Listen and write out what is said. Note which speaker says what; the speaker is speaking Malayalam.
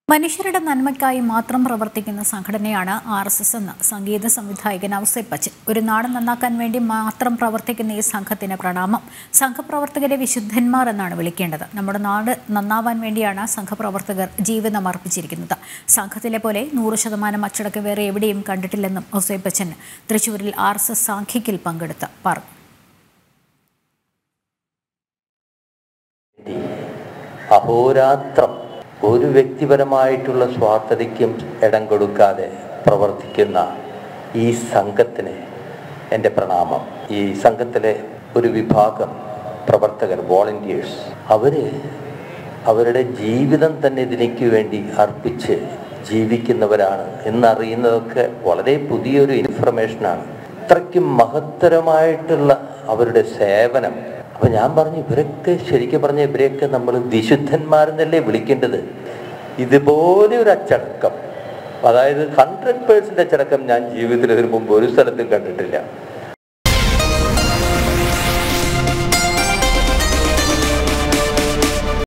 Speaker 1: മനുഷ്യരുടെ നന്മയ്ക്കായി മാത്രം പ്രവർത്തിക്കുന്ന സംഘടനയാണ് ആർ എസ് എസ് എന്ന് സംഗീത സംവിധായകൻ ഔസേപ്പ് ബച്ചൻ ഒരു നാട് നന്നാക്കാൻ വേണ്ടി മാത്രം പ്രവർത്തിക്കുന്ന ഈ സംഘത്തിന് പ്രണാമം സംഘപ്രവർത്തകരെ വിശുദ്ധന്മാർ എന്നാണ് വിളിക്കേണ്ടത് നമ്മുടെ നാട് നന്നാവാൻ വേണ്ടിയാണ് സംഘപ്രവർത്തകർ ജീവിതം അർപ്പിച്ചിരിക്കുന്നത് സംഘത്തിലെ പോലെ നൂറ് ശതമാനം അച്ചടക്കം വേറെ എവിടെയും കണ്ടിട്ടില്ലെന്നും ഔസേപ്പ് ബച്ചൻ തൃശൂരിൽ ആർ എസ് എസ് സാഖ്യക്കിൽ പങ്കെടുത്ത് പറഞ്ഞു
Speaker 2: അഹോരാത്രം ഒരു വ്യക്തിപരമായിട്ടുള്ള സ്വാർത്ഥതയ്ക്കും ഇടം കൊടുക്കാതെ പ്രവർത്തിക്കുന്ന ഈ സംഘത്തിന് എൻ്റെ പ്രണാമം ഈ സംഘത്തിലെ ഒരു വിഭാഗം പ്രവർത്തകർ വോളണ്ടിയേഴ്സ് അവർ അവരുടെ ജീവിതം തന്നെ ഇതിലേക്ക് വേണ്ടി അർപ്പിച്ച് ജീവിക്കുന്നവരാണ് എന്നറിയുന്നതൊക്കെ വളരെ പുതിയൊരു ഇൻഫർമേഷനാണ് അത്രയ്ക്കും മഹത്തരമായിട്ടുള്ള അവരുടെ സേവനം അപ്പൊ ഞാൻ പറഞ്ഞു ഇവരൊക്കെ ശരിക്കും പറഞ്ഞ ഇവരെയൊക്കെ നമ്മൾ വിശുദ്ധന്മാരെന്നല്ലേ വിളിക്കേണ്ടത് ഇതുപോലെ ഒരു അച്ചടക്കം അതായത് ഹൺഡ്രഡ് പേഴ്സൻ്റ് അച്ചടക്കം ഞാൻ ജീവിതത്തിൽ ഇതിനു മുമ്പ് ഒരു സ്ഥലത്തും കണ്ടിട്ടില്ല